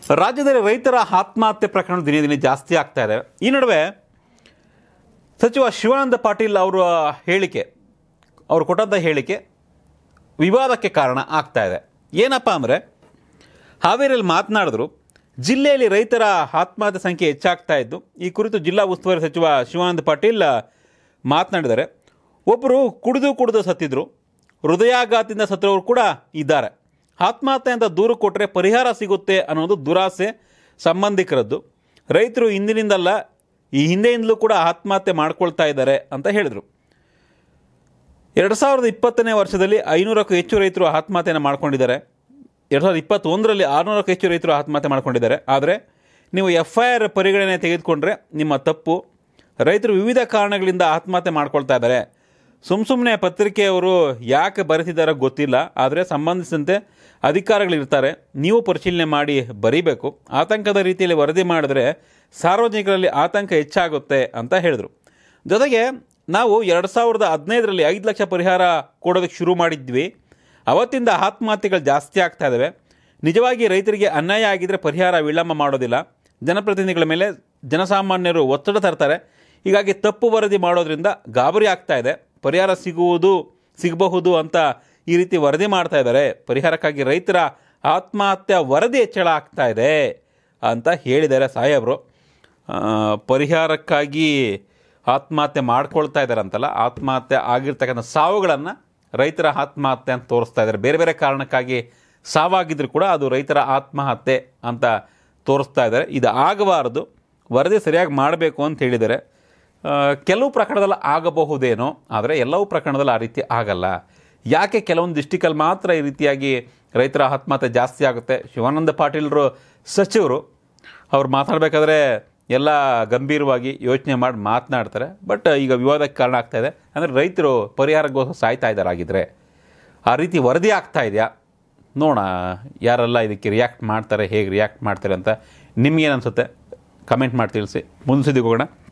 ರಾಜ್ಯದಲ್ಲಿ ರೈತರ ಆತ್ಮಹತ್ಯೆ ಪ್ರಕರಣ ದಿನೇ ದಿನೇ ಜಾಸ್ತಿ ಆಗ್ತಾ ಇದೆ ಈ ನಡುವೆ ಸಚಿವ ಶಿವಾನಂದ ಪಾಟೀಲ್ ಅವರ ಹೇಳಿಕೆ ಅವರು ಕೊಟ್ಟಂಥ ಹೇಳಿಕೆ ವಿವಾದಕ್ಕೆ ಕಾರಣ ಆಗ್ತಾ ಇದೆ ಏನಪ್ಪ ಅಂದರೆ ಹಾವೇರಿಯಲ್ಲಿ ಮಾತನಾಡಿದ್ರು ಜಿಲ್ಲೆಯಲ್ಲಿ ರೈತರ ಆತ್ಮಹತ್ಯೆ ಸಂಖ್ಯೆ ಹೆಚ್ಚಾಗ್ತಾ ಇದ್ದು ಈ ಕುರಿತು ಜಿಲ್ಲಾ ಉಸ್ತುವಾರಿ ಸಚಿವ ಶಿವಾನಂದ ಪಾಟೀಲ್ ಮಾತನಾಡಿದ್ದಾರೆ ಒಬ್ಬರು ಕುಡಿದು ಕುಡಿದು ಸತ್ತಿದ್ರು ಹೃದಯಾಘಾತದಿಂದ ಸತ್ತವರು ಕೂಡ ಇದ್ದಾರೆ ಆತ್ಮಹತ್ಯೆ ಅಂತ ದೂರು ಕೊಟ್ಟರೆ ಪರಿಹಾರ ಸಿಗುತ್ತೆ ಅನ್ನೋದು ದುರಾಸೆ ಸಂಬಂಧಿಕರದ್ದು ರೈತರು ಇಂದಿನಿಂದಲ್ಲ ಈ ಹಿಂದೆಯಿಂದಲೂ ಕೂಡ ಆತ್ಮಹತ್ಯೆ ಮಾಡ್ಕೊಳ್ತಾ ಇದ್ದಾರೆ ಅಂತ ಹೇಳಿದರು ಎರಡು ಸಾವಿರದ ಇಪ್ಪತ್ತನೇ ವರ್ಷದಲ್ಲಿ ಐನೂರಕ್ಕೂ ಹೆಚ್ಚು ರೈತರು ಆತ್ಮಹತ್ಯೆಯನ್ನು ಮಾಡ್ಕೊಂಡಿದ್ದಾರೆ ಎರಡು ಸಾವಿರದ ಇಪ್ಪತ್ತೊಂದರಲ್ಲಿ ಆರುನೂರಕ್ಕೂ ಹೆಚ್ಚು ರೈತರು ಆತ್ಮಹತ್ಯೆ ಮಾಡ್ಕೊಂಡಿದ್ದಾರೆ ಆದರೆ ನೀವು ಎಫ್ ಐ ಆರ್ ಪರಿಗಣನೆ ತೆಗೆದುಕೊಂಡ್ರೆ ನಿಮ್ಮ ತಪ್ಪು ರೈತರು ವಿವಿಧ ಕಾರಣಗಳಿಂದ ಆತ್ಮಹತ್ಯೆ ಮಾಡ್ಕೊಳ್ತಾ ಇದ್ದಾರೆ ಸುಮ್ಮ ಸುಮ್ಮನೆ ಪತ್ರಿಕೆಯವರು ಯಾಕೆ ಬರೆಸಿದ್ದಾರೋ ಗೊತ್ತಿಲ್ಲ ಆದರೆ ಸಂಬಂಧಿಸಿದಂತೆ ಅಧಿಕಾರಿಗಳಿರ್ತಾರೆ ನೀವು ಪರಿಶೀಲನೆ ಮಾಡಿ ಬರೀಬೇಕು ಆತಂಕದ ರೀತಿಯಲ್ಲಿ ವರದಿ ಮಾಡಿದ್ರೆ ಸಾರ್ವಜನಿಕರಲ್ಲಿ ಆತಂಕ ಹೆಚ್ಚಾಗುತ್ತೆ ಅಂತ ಹೇಳಿದರು ಜೊತೆಗೆ ನಾವು ಎರಡು ಸಾವಿರದ ಹದಿನೈದರಲ್ಲಿ ಐದು ಲಕ್ಷ ಪರಿಹಾರ ಕೊಡೋದಕ್ಕೆ ಶುರು ಮಾಡಿದ್ವಿ ಅವತ್ತಿಂದ ಆತ್ಮಹತ್ಯೆಗಳು ಜಾಸ್ತಿ ಆಗ್ತಾ ಇದ್ದಾವೆ ನಿಜವಾಗಿ ರೈತರಿಗೆ ಅನ್ಯಾಯ ಆಗಿದ್ದರೆ ಪರಿಹಾರ ವಿಳಂಬ ಮಾಡೋದಿಲ್ಲ ಜನಪ್ರತಿನಿಧಿಗಳ ಮೇಲೆ ಜನಸಾಮಾನ್ಯರು ಒತ್ತಡ ತರ್ತಾರೆ ಹೀಗಾಗಿ ತಪ್ಪು ವರದಿ ಮಾಡೋದ್ರಿಂದ ಗಾಬರಿ ಆಗ್ತಾ ಇದೆ ಪರಿಹಾರ ಸಿಗುವುದು ಸಿಗಬಹುದು ಅಂತ ಈ ರೀತಿ ವರದಿ ಮಾಡ್ತಾ ಇದ್ದಾರೆ ಪರಿಹಾರಕ್ಕಾಗಿ ರೈತರ ಆತ್ಮಹತ್ಯೆ ವರದಿ ಹೆಚ್ಚಳ ಆಗ್ತಾ ಇದೆ ಅಂತ ಹೇಳಿದ್ದಾರೆ ಸಾಹೇಬರು ಆ, ಪರಿಹಾರಕ್ಕಾಗಿ ಆತ್ಮಹತ್ಯೆ ಮಾಡ್ಕೊಳ್ತಾ ಇದ್ದಾರೆ ಅಂತಲ್ಲ ಆತ್ಮಹತ್ಯೆ ಆಗಿರ್ತಕ್ಕಂಥ ಸಾವುಗಳನ್ನು ರೈತರ ಆತ್ಮಹತ್ಯೆ ಅಂತ ತೋರಿಸ್ತಾ ಇದ್ದಾರೆ ಬೇರೆ ಬೇರೆ ಕಾರಣಕ್ಕಾಗಿ ಸಾವಾಗಿದ್ರೂ ಕೂಡ ಅದು ರೈತರ ಆತ್ಮಹತ್ಯೆ ಅಂತ ತೋರಿಸ್ತಾ ಇದ್ದಾರೆ ಇದು ಆಗಬಾರದು ವರದಿ ಸರಿಯಾಗಿ ಮಾಡಬೇಕು ಅಂತ ಹೇಳಿದ್ದಾರೆ ಆ, ಕೆಲವು ಪ್ರಕರಣದಲ್ಲಿ ಆಗಬಹುದೇನೋ ಆದರೆ ಎಲ್ಲವೂ ಪ್ರಕರಣದಲ್ಲಿ ಆ ರೀತಿ ಆಗಲ್ಲ ಯಾಕೆ ಕೆಲವೊಂದು ಡಿಸ್ಟಿಕಲ್ಲಿ ಮಾತ್ರ ಈ ರೀತಿಯಾಗಿ ರೈತರ ಆತ್ಮಹತ್ಯೆ ಜಾಸ್ತಿ ಆಗುತ್ತೆ ಶಿವಾನಂದ ಪಾಟೀಲ್ರು ಸಚಿವರು ಅವ್ರು ಮಾತಾಡಬೇಕಾದ್ರೆ ಎಲ್ಲ ಗಂಭೀರವಾಗಿ ಯೋಚನೆ ಮಾಡಿ ಮಾತನಾಡ್ತಾರೆ ಬಟ್ ಈಗ ವಿವಾದಕ್ಕೆ ಕಾರಣ ಆಗ್ತಾ ಇದೆ ಅಂದರೆ ರೈತರು ಪರಿಹಾರಕ್ಕೋಸ್ಕರ ಸಾಯ್ತಾ ಇದ್ದಾರೆ ಆಗಿದ್ರೆ ಆ ರೀತಿ ವರದಿ ಆಗ್ತಾ ಇದೆಯಾ ನೋಡೋಣ ಯಾರೆಲ್ಲ ಇದಕ್ಕೆ ರಿಯಾಕ್ಟ್ ಮಾಡ್ತಾರೆ ಹೇಗೆ ರಿಯಾಕ್ಟ್ ಮಾಡ್ತಾರೆ ಅಂತ ನಿಮ್ಗೇನು ಅನಿಸುತ್ತೆ ಕಮೆಂಟ್ ಮಾಡಿ ತಿಳಿಸಿ ಮುಂದೆ ಹೋಗೋಣ